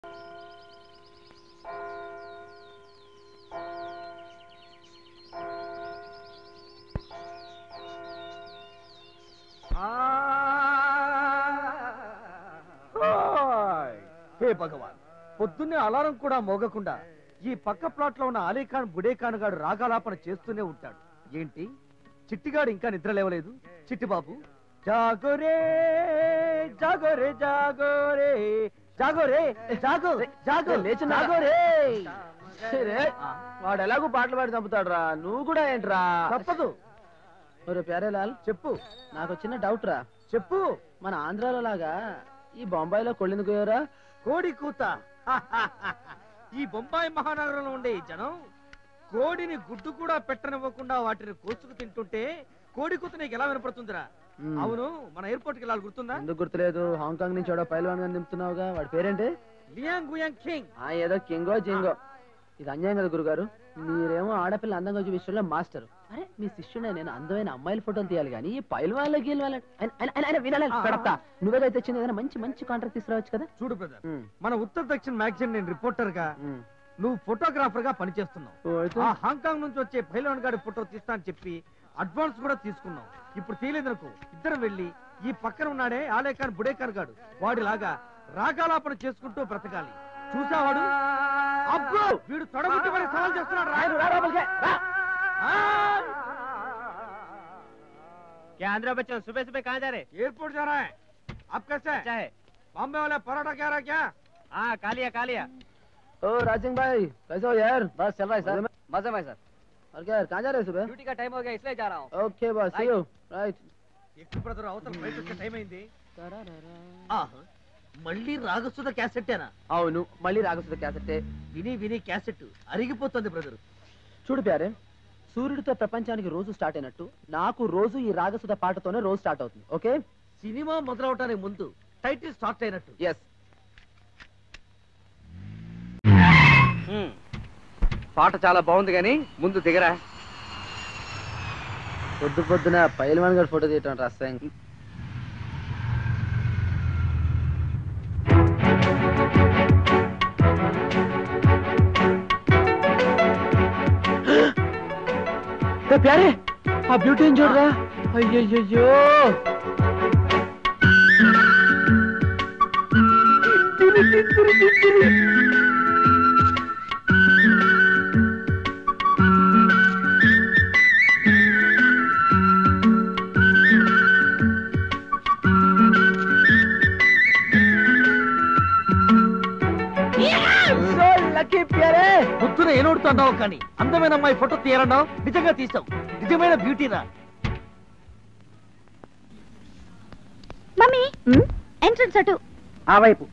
హే భగవాన్ పొద్దున్నే అలారం కూడా మోగకుండా ఈ పక్క ప్లాట్ లో ఉన్న అలీఖాన్ బుడేఖాన్ గాడు రాగాలాపన చేస్తూనే ఉంటాడు ఏంటి చిట్టిగాడు ఇంకా నిద్ర లేవలేదు చిట్టి బాబు జాగోరే జాగోరే జాగోరే జాగోరే జాగో జాగో లేచున్నా? జాగోరే రే, వాడు ఎలాగో పాటలు పాడి చంపుతాడు రా నువ్వు కూడా ఏంట్రా తప్పదు ఒరే ప్యారేలాల్ చెప్పు నాకు చిన్న డౌట్ రా చెప్పు మన ఆంధ్రాలో లాగా ఈ బొంబాయిలో కొళ్ళెందుకు పోయారా కోడి కూత ఈ బొంబాయి మహానగరంలో ఉండే ఈ జనం కోడిని గుడ్డు కూడా పెట్టనివ్వకుండా వాటిని కోసుకు తింటుంటే కోడి కూత నీకు ఎలా వినపడుతుందిరా మ్మ్. అవును మన ఎయిర్పోర్ట్ కి వెళ్ళాలి గుర్తుందా ఎందుకు గుర్తులేదు హాంకాంగ్ నుంచి ఎవడో పైల్వాన్ గాని దింపుతున్నావుగా వాడి పేరేంటి లియాంగ్ గుయాంగ్ కింగ్ ఆ ఏదో కింగో జింగో ఇది అన్యాయం కదా గురుగారు మీరేమో ఆడపిల్ల అందంగా చూపే విషయంలో మాస్టర్ అరే మీ శిష్యుడే నేను అందమైన అమ్మాయిల ఫోటోలు తీయాలి కానీ ఈ పైల్ వాళ్ళ గీల్ వాళ్ళ ఆయన- ఆయన- ఆయన- ఆయన వినాలి ఆ. పెడతా నువ్వేదో తెచ్చింది ఏదైనా మంచి మంచి కాంట్రాక్ట్ తీసుకురావచ్చు కదా చూడు బ్రదర్ ఉమ్, మన ఉత్తర దక్షిణ మ్యాగజైన్ నేను రిపోర్టర్ గా ఉమ్. నువ్వు ఫోటోగ్రాఫర్ గా పనిచేస్తున్నావు ఓ, అయితే? ఆ హాంకాంగ్ నుంచి వచ్చే పైలవన్ గారి ఫోటో తీస్తా అని చెప్పి అడ్వాన్స్ కూడా తీసుకున్నాం ఇప్పుడు తీయలేదనుకో ఇద్దరం వెళ్ళి ఈ పక్కన ఉన్నాడే ఆలేఖాన్ బుడేఖాన్ గాడు వాడిలాగా రాగాలాపన చేసుకుంటూ బ్రతకాలి చూసావాడు అబ్బో వీడు తొడగొట్టి మరి సవాల్ చేస్తున్నాడు రా. రా లోపలికి, రా. ఆ! क्या आंध्रा बच्चों सुबह सुबह कहाँ जा रहे एयरपोर्ट जा रहा है आप कैसे अच्छा है बॉम्बे वाले परोठा क्या रहा है क्या हाँ खा लिया खा लिया ओ राजिंग भाई कैसे हो यार बस चल रहा है मजे में? मजे में सर और क्या यार कहाँ जा रहे हो सुबह ड्यूटी का टाइम हो गया इसलिए जा रहा हूँ ओके बस सी यू राइट ఎక్కువ బ్రదర్ అవతల బయట వచ్చే టైం అయింది మళ్ళీ రాగసుద క్యాసెట్టేనా అవును మళ్ళీ రాగసుద క్యాసెట్టే విని విని క్యాసెట్ అరిగిపోతుంది బ్రదర్ చూడు ప్యారే సూర్యుడితో ప్రపంచానికి రోజు స్టార్ట్ అయినట్టు నాకు రోజు ఈ రాగసుద పాటతోనే రోజు స్టార్ట్ అవుతుంది ఓకే సినిమా మొదలవటానికి ముందు టైటిల్ స్టార్ట్ అయినట్టు ఎస్ పాట చాలా బాగుంది కానీ ముందు దిగరా పొద్దు పొద్దున పైల్వాన్ గారి ఫోటో తీయటం రాస్తాం ప్యారే ఆ బ్యూటీ చూడరా అయ్యయ్యో సో లక్కీ ప్యారే పొద్దున ఏనోడుతున్నావు కానీ అందమైన అమ్మాయి ఫోటో తీయరన్నావు నిజంగా తీసావు నిజమైన బ్యూటీరా మమ్మీ ఎంట్రన్స్ అటు ఆ వైపు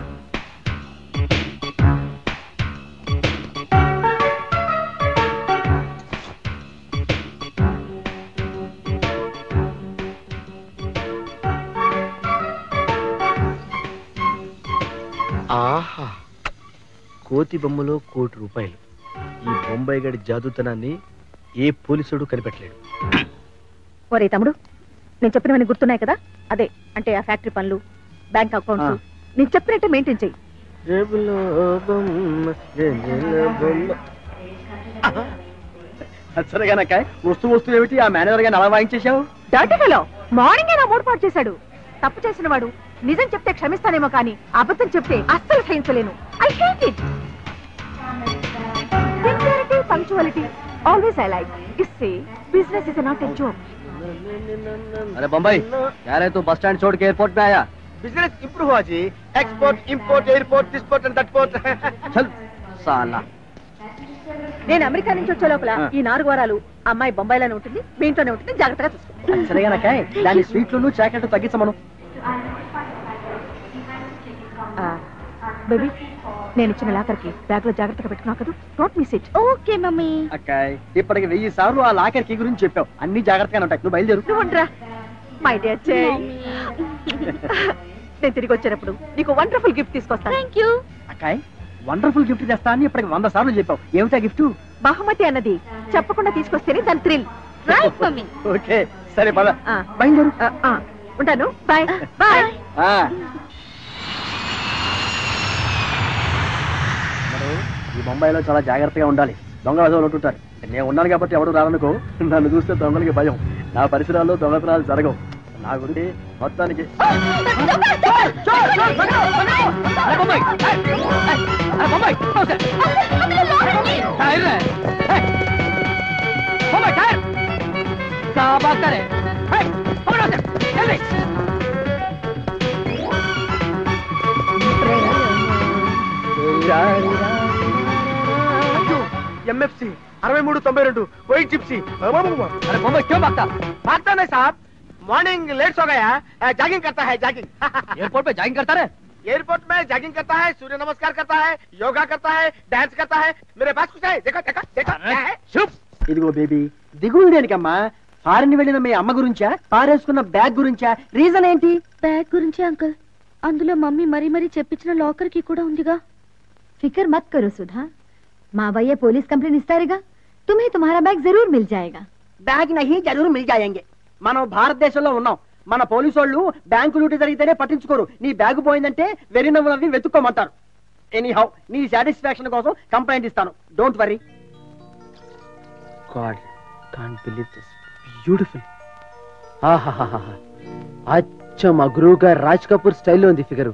ఆహా కోతి బొమ్మలో కోటి రూపాయలు ఈ బొంబాయి గడి జాదుతనాన్ని ఏ పోలీసుడు కనిపెట్టలేడు ఒరే తమ్ముడు నేను చెప్పినవన్నీ గుర్తున్నాయి కదా అదే అంటే ఆ ఫ్యాక్టరీ పనులు బ్యాంక్ అకౌంట్స్ ఆ. నేను చెప్పినట్టే మెయింటైన్ చెయ్యి జేబులో బొమ్మ, జేబులో బొమ్మ. సరేగానక్క వస్తూ వస్తూ ఏమిటి ఆ మేనేజర్ గారిని అలా వాయించేశావు డర్టీ ఫెలో మార్నింగ్ నా మూడుపాటు చేశాడు తప్పు చేసిన వాడు నిజం చెప్తే క్షమిస్తానేమో కానీ అబద్ధం చెప్తే అస్సలు సహించలేను I hate it sincerity punctuality always I like ఇస్తే business is not a joke अरे बम्बई यार है तू बस स्टैंड छोड़ के एयरपोर्ट में आया బిజినెస్ ఇంప్రూవ్ हुआ जी export import airport this port and that port चल साला నేను అమెరికా నుంచి వచ్చే లోపల ఆ. ఈ నాలుగు వారాలు అమ్మాయి బొంబాయిలోనే ఉంటుంది మీ ఇంట్లోనే ఉంటుంది జాగ్రత్తగా చూసుకో సరేగానక్క దాని స్వీట్లు చాకెట్ తగ్గించమను బేబీ నేను ఇచ్చిన లాకర్కి బ్యాగ్ లో జాగ్రత్తగా పెట్టుకున్నావు కదా don't miss it okay mummy అక్క ఇప్పటికి వెయ్యి సార్లు ఆ లాకర్ కీ గురించి చెప్పావు అన్ని జాగ్రత్తగా ఉంటాయి నువ్వు బయలుదేరు నువ్వు ఉండరా మై డియర్ చే నేను తిరిగి వచ్చేటప్పుడు నీకు వండర్ఫుల్ గిఫ్ట్ తీసుకొస్తాను థ్యాంక్ యూ అక్కాయ్ వండర్ఫుల్ గిఫ్ట్ తెస్తా అని ఇప్పటికి వంద సార్లు చెప్పావు ఏమిటా గిఫ్ట్ బహుమతి అన్నది చెప్పకుండా తీసుకొస్తేనే దాని థ్రిల్ రైట్ మమ్మీ ఓకే సరే పద ఆ. బయలుదేరు ఉంటాను బాయ్ బాయ్ ఆ. ఈ బొంబాయిలో చాలా జాగ్రత్తగా ఉండాలి దొంగ వదలు ఉంటుంటారు నేను ఉన్నాను కాబట్టి ఎవడు రాననుకో నన్ను చూస్తే దొంగలకి భయం నా పరిసరాల్లో దొంగతనాలు జరగవు నా గురించి మొత్తానికి ఎంఎఫ్సి అరవై మూడు తొంభై రెండు వైట్ చిప్సీ अरे बम्बई क्यों भागता भागता नहीं साहब मॉर्निंग लेट हो गया जॉगिंग करता है जॉगिंग एयरपोर्ट पे जॉगिंग करता रहे एयरपोर्ट में जॉगिंग करता है सूर्य नमस्कार करता है योगा करता है डांस करता है मेरे पास कुछ है देखो देखो देखो क्या है चुप ఇదిగో బేబీ దిగులు దేనికమ్మా ఫారెన్ వెళ్ళిన మీ అమ్మ గురించా పారేసుకున్న బ్యాగ్ గురించా రీజన్ ఏంటి బ్యాగ్ గురించి అంకుల్ అందులో మమ్మీ మరీ మరీ చెప్పించిన లాకర్ కి కూడా ఉందిగా फिक्र मत करो सुधा माँ भैया पुलिस कंप्लेन इस्तारेगा तुम्हें तुम्हारा बैग जरूर मिल जाएगा బ్యాగ్ నహి జరూరు మిల్ జాయంగే మనం భారతదేశంలో ఉన్నాం మన పోలీసు వాళ్ళు బ్యాంకు డ్యూటీ జరిగితేనే పట్టించుకోరు నీ బ్యాగ్ పోయిందంటే వెరీ నవ్వు నవ్వి వెతుక్కోమంటారు ఎనీ హౌ నీ సాటిస్ఫాక్షన్ కోసం కంప్లైంట్ ఇస్తాను don't worry God can't believe this beautiful ఆహాహాహా అచ్చం మా గురువు గారు రాజ్ కపూర్ స్టైల్లో ఉంది ఫిగరు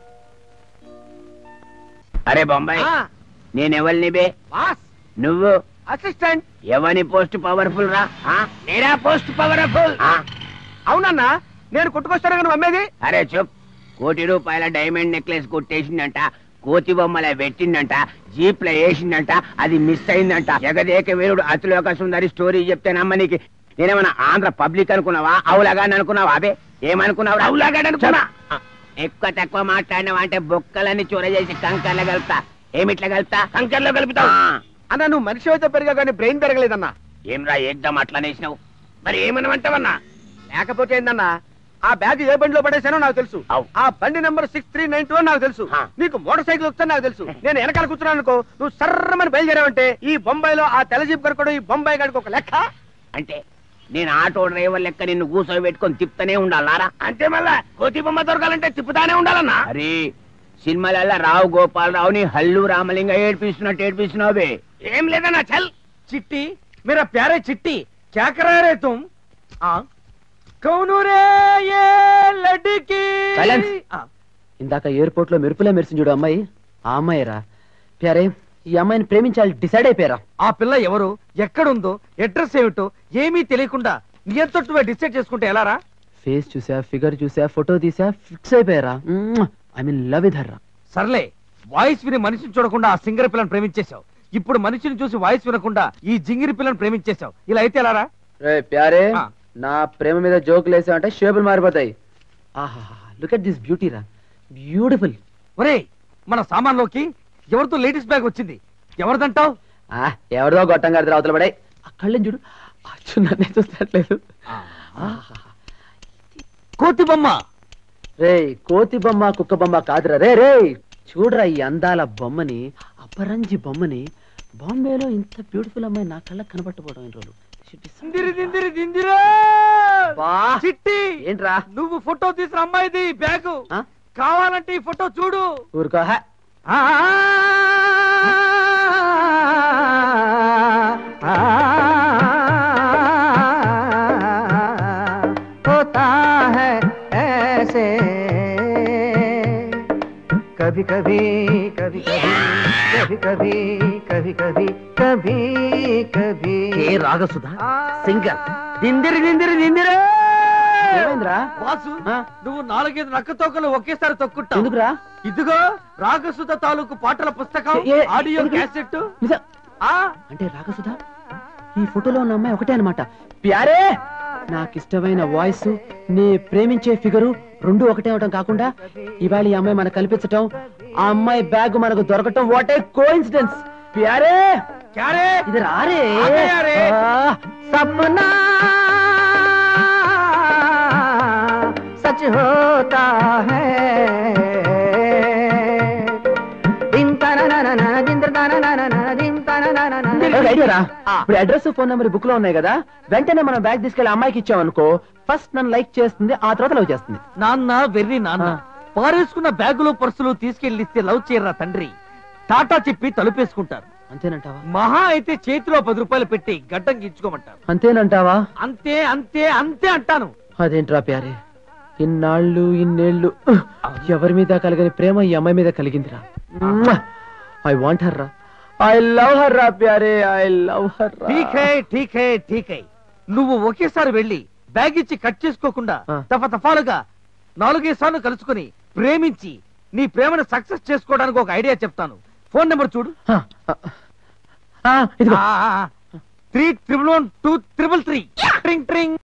అరే బొంబాయి నేనెవరిని బే నువ్వు అసిస్టెంట్ ఎవని పోస్ట్ పవర్ఫుల్ రా ఆ? నేనా పోస్ట్ పవర్ఫుల్ ఆ? అవునన్నా నేను కొట్టుకొస్తాను కానీ అమ్మేది అరే చెప్ కోటి రూపాయల డైమండ్ నెక్లెస్ కొట్టేసిందంట కోతి బొమ్మల పెట్టిందంట జీప్ లో వేసిందంట అది మిస్ అయిందంట జగదేక వీరుడు అతిలోక సుందరి స్టోరీ చెప్తే నమ్మనికి నేనేమన్నా ఆంధ్ర పబ్లిక్ అనుకున్నావా అవులాగాని అనుకున్నావా అబే ఏమనుకున్నావు అవులాగాని అనుకున్నా ఎక్కువ తక్కువ మాట్లాడినావా అంటే బొక్కలన్నీ చొర చేసి కంకర్లో కలుపుతా ఏమిట్లా కలుపుతా కంకర్లో కలుపుతావు అన్న నువ్వు మనిషి అయితే పెరిగా కానీ బ్రెయిన్ పెరగలేదన్నా ఏమ్రా ఏద్దాం అట్లా నేసినావు మరి ఏమనమంటావన్నా లేకపోతే ఏందన్నా ఆ బ్యాగ్ ఏ బండిలో పడేశానో నాకు తెలుసు అవు. ఆ బండి number six three nine two నాకు తెలుసు హా. నీకు మోటార్ సైకిల్ వస్తా నాకు తెలుసు నేను వెనకాల కూర్చున్నాను అనుకో నువ్వు సర్రమని బయలుదేరావంటే ఈ బొంబాయిలో ఆ తెల్ల జీప్ కనుకోవడం ఈ బొంబాయి గడికి ఒక లెక్క అంటే నేను ఆటో డ్రైవర్ లెక్క నిన్ను కూర్చొని పెట్టుకొని తిప్పుతానే ఉండాలారా అంతే మళ్ళా కోతి బొమ్మ దొరకాలంటే తిప్పుతానే ఉండాలన్నా అరే సినిమాలల్లా రావు గోపాలరావుని హల్లు రామలింగ ఏడ్పిస్తున్నట్టు ఏడ్పిస్తున్నావే ఏం లేదన్నా చల్ चिट्टी मेरा प्यारे चिट्टी क्या करा रहे तुम आ? कौन रे ये लड़की Silence. आ, ఇందాక ఎయిర్పోర్ట్ లో మెరుపులే మెరిసింది చూడు అమ్మాయి ఆ అమ్మాయిరా ప్యారే ఈ అమ్మాయిని ప్రేమించాలి డిసైడ్ అయిపోయారా ఆ పిల్ల ఎవరు ఎక్కడుందో అడ్రస్ ఏమిటో ఏమీ తెలియకుండా నియంతొట్టువే డిసైడ్ చేసుకుంటే ఎలారా ఫేస్ చూసా ఫిగర్ చూసా ఫోటో తీసా ఫిక్స్ అయిపోయారా I mean love with her సర్లే వాయిస్ విని మనిషిని చూడకుండా ఆ సింగర్ పిల్లని ప్రేమించేశావు ఇప్పుడు మనిషిని చూసి వాయిస్ వినకుండా ఈ జింగిరి పిల్లని ప్రేమించేశావు ఇలా అయితే ఎలారా రే ప్యారే ఆ. నా ప్రేమ మీద జోకులు వేసావంటే షేపులు మారిపోతాయి ఆహా లుక్ అట్ దిస్ బ్యూటీ రా బ్యూటిఫుల్ ఒరే మన సామాన్లోకి ఎవరితో లేడీస్ బ్యాగ్ వచ్చింది ఎవరిదంటావు ఎవరిదో గొట్టం గారి అవతల పడే ఆ కళ్ళని చూడు అచ్చు నన్నే చూస్తట్లేదు కోతి బొమ్మ రే కోతి బొమ్మ కుక్క బొమ్మ కాదురా రే రే చూడరా ఈ అందాల బొమ్మని అపరంజి బొమ్మని బాంబేలో ఇంత బ్యూటిఫుల్ అమ్మాయి నా కళ్ళకి కనబట్టపోవడం ఎన్ని రోజులు Should be some- దిందిరి దిందిరి దిందిరా బా. చిట్టి ఏంట్రా నువ్వు ఫోటో తీసిన అమ్మాయిది బ్యాగు ఆ? కావాలంటే ఈ ఫోటో చూడు ఊరుకో హే. ఆ, ఆ, होता है ऐसे कभी कभी कभी कभी कभी कभी कभी कभी कभी కే రాగసుధ సింగర్ దిందిరి దిందిరి దిందిరే ఏమైందిరా వాసు ఆ? నువ్వు నాలుగైదు నక్క తోకలు ఒకేసారి తొక్కుంటావు ఎందుకురా ఇదిగో రాగసుధ తాలూకు పాటల పుస్తకం ఏ- ఏ- ఆడియో ఎందుకు? క్యాసెట్ నిజం. ఆ అంటే రాగసుధా ఈ ఫోటోలో ఉన్న అమ్మాయి ఒకటే అనమాట ప్యారే నాకు ఇష్టమైన వాయిస్ నీ ప్రేమించే ఫిగరు రెండు ఒకటే అవటం కాకుండా ఇవాళ ఈ అమ్మాయి మనకు కల్పించటం ఆ అమ్మాయి బ్యాగ్ మనకు దొరకటం వాట్ ఏ కోఇన్సిడెన్స్ ప్యారే క్యారే ఇది రారే ఆ గయా రే. ఆ, सपना सच होता है दिन तना ना ना ना दिन तना ना ना ना दिन तना ना ना ना ఒక ఐడియా రా ఇప్పుడు అడ్రస్ ఫోన్ నెంబర్ బుక్ లో ఉన్నాయి కదా వెంటనే మనం బ్యాగ్ తీసుకెళ్లి అమ్మాయికి ఇచ్చామనుకో ఫస్ట్ నన్ను లైక్ చేస్తుంది ఆ తర్వాత లవ్ చేస్తుంది నాన్న వెర్రి నాన్న ఆ. పారేసుకున్న బ్యాగులు పర్సులు తీసుకెళ్లి ఇస్తే లవ్ చేయరా తండ్రి టాటా చెప్పి తలుపేసుకుంటారు అంతేనంటావా మహా అయితే చేతిలో పది రూపాయలు పెట్టి గడ్డం గీర్చుకోమంటారు అంతేనంటావా అంతే అంతే అంతే అంటాను అదేంట్రా ప్యారే ఇన్నాళ్ళు ఇన్నేళ్ళు ఎవరి మీద కలగని ప్రేమ ఈ అమ్మాయి మీద కలిగిందిరా ఐ వాంట్ హర్ రా ఐ లవ్ హర్ రా ప్యారే ఐ లవ్ హర్ ఠీకే ఠీకే ఠీకే నువ్వు ఒకేసారి వెళ్ళి బ్యాగ్ ఇచ్చి కట్ చేసుకోకుండా ఆ. దఫ దఫాలుగా నాలుగేసార్లు కలుసుకుని ప్రేమించి నీ ప్రేమను సక్సెస్ చేసుకోవడానికి ఒక ఐడియా చెప్తాను ఫోన్ నెంబర్ చూడు ఇదిగో three triple one two triple three ట్రింగ్ ట్రింగ్